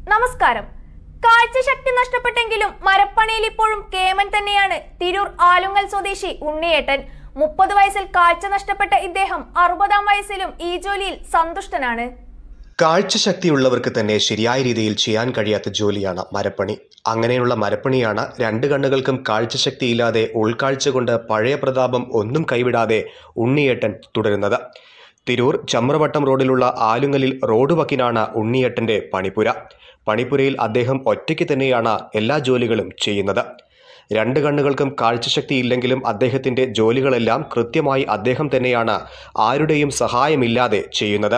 നമസ്കാരം കാഴ്ചശക്തി നഷ്ടപ്പെട്ടെങ്കിലും മരപ്പണിയിൽ ഇപ്പോഴും കേമൻ തന്നെയാണ് തിരൂർ ആലുങ്ങൽ സ്വദേശി ഉണ്ണിയേട്ടൻ മുപ്പത് വയസ്സിൽ കാഴ്ച നഷ്ടപ്പെട്ട ഇദ്ദേഹം അറുപതാം വയസ്സിലും ഈ ജോലിയിൽ സന്തുഷ്ടനാണ് കാഴ്ചശക്തിയുള്ളവർക്ക് തന്നെ ശരിയായ രീതിയിൽ ചെയ്യാൻ കഴിയാത്ത ജോലിയാണ് മരപ്പണി അങ്ങനെയുള്ള മരപ്പണിയാണ് രണ്ട് കണ്ണുകൾക്കും കാഴ്ചശക്തിയില്ലാതെ ഉൾക്കാഴ്ച കൊണ്ട് പഴയ പ്രതാപം ഒന്നും കൈവിടാതെ ഉണ്ണിയേട്ടൻ തുടരുന്നത് തിരൂർ ചമ്രവട്ടം റോഡിലുള്ള ആലുങ്ങലിൽ റോഡ് വക്കിനാണ് ഉണ്ണിയേട്ടന്റെ പണിപ്പുര പണിപ്പുരയിൽ അദ്ദേഹം ഒറ്റയ്ക്ക് തന്നെയാണ് എല്ലാ ജോലികളും ചെയ്യുന്നത് രണ്ട് കണ്ണുകൾക്കും കാഴ്ചശക്തി ഇല്ലെങ്കിലും അദ്ദേഹത്തിന്റെ ജോലികളെല്ലാം കൃത്യമായി അദ്ദേഹം തന്നെയാണ് ആരുടെയും സഹായമില്ലാതെ ചെയ്യുന്നത്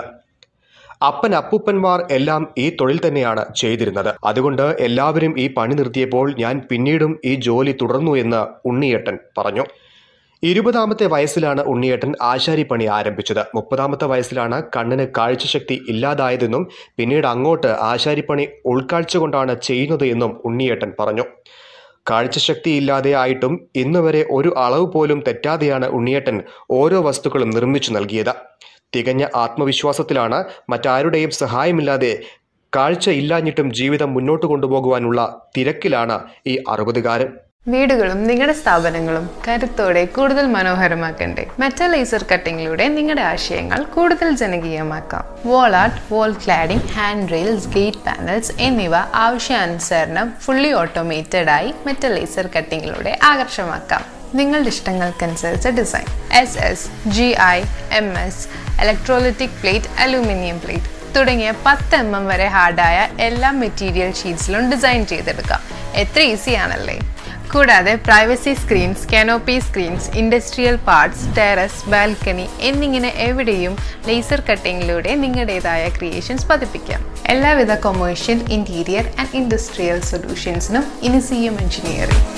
അപ്പൻ അപ്പൂപ്പന്മാർ എല്ലാം ഈ തൊഴിൽ തന്നെയാണ് ചെയ്തിരുന്നത് അതുകൊണ്ട് എല്ലാവരും ഈ പണി നിർത്തിയപ്പോൾ ഞാൻ പിന്നീടും ഈ ജോലി തുടർന്നു എന്ന് ഉണ്ണിയേട്ടൻ പറഞ്ഞു ഇരുപതാമത്തെ വയസ്സിലാണ് ഉണ്ണിയേട്ടൻ ആശാരിപ്പണി ആരംഭിച്ചത് മുപ്പതാമത്തെ വയസ്സിലാണ് കണ്ണിന് കാഴ്ചശക്തി ഇല്ലാതായതെന്നും പിന്നീട് അങ്ങോട്ട് ആശാരിപ്പണി ഉൾക്കാഴ്ച കൊണ്ടാണ് ചെയ്യുന്നത് എന്നും ഉണ്ണിയേട്ടൻ പറഞ്ഞു കാഴ്ചശക്തി ഇല്ലാതെ ആയിട്ടും ഇന്ന് വരെ ഒരു അളവ് പോലും തെറ്റാതെയാണ് ഉണ്ണിയേട്ടൻ ഓരോ വസ്തുക്കളും നിർമ്മിച്ചു നൽകിയത് തികഞ്ഞ ആത്മവിശ്വാസത്തിലാണ് മറ്റാരുടെയും സഹായമില്ലാതെ കാഴ്ച ഇല്ലാഞ്ഞിട്ടും ജീവിതം മുന്നോട്ട് കൊണ്ടുപോകുവാനുള്ള തിരക്കിലാണ് ഈ അറുപതുകാരൻ വീടുകളും നിങ്ങളുടെ സ്ഥാപനങ്ങളും കരുത്തോടെ കൂടുതൽ മനോഹരമാക്കണ്ടേ മെറ്റൽ ലേസർ കട്ടിങ്ങിലൂടെ നിങ്ങളുടെ ആശയങ്ങൾ കൂടുതൽ ജനകീയമാക്കാം wall art wall cladding hand rails gate panels എന്നിവ ആവശ്യാനുസരണം ഫുള്ളി ഓട്ടോമേറ്റഡ് ആയി മെറ്റൽ ലേസർ കട്ടിങ്ങിലൂടെ ആകർഷമാക്കാം നിങ്ങളുടെ ഇഷ്ടങ്ങൾക്കനുസരിച്ച design S S G I M S electrolytic plate aluminium plate തുടങ്ങിയ പത്ത് എം എം വരെ ഹാർഡായ എല്ലാ മെറ്റീരിയൽ ഷീറ്റ്സിലും ഡിസൈൻ ചെയ്തെടുക്കാം എത്ര ഈസി ആണല്ലേ കൂടാതെ privacy screens canopy screens industrial parts terrace balcony എന്നിങ്ങനെ എവിടെയും ലേസർ കട്ടിങ്ങിലൂടെ നിങ്ങളുടേതായ ക്രിയേഷൻസ് പതിപ്പിക്കാം എല്ലാവിധ കൊമേഴ്ഷ്യൽ ഇന്റീരിയർ ആൻഡ് ഇൻഡസ്ട്രിയൽ സൊല്യൂഷൻസിനും ഇനി സി എം എഞ്ചിനീയറിംഗ്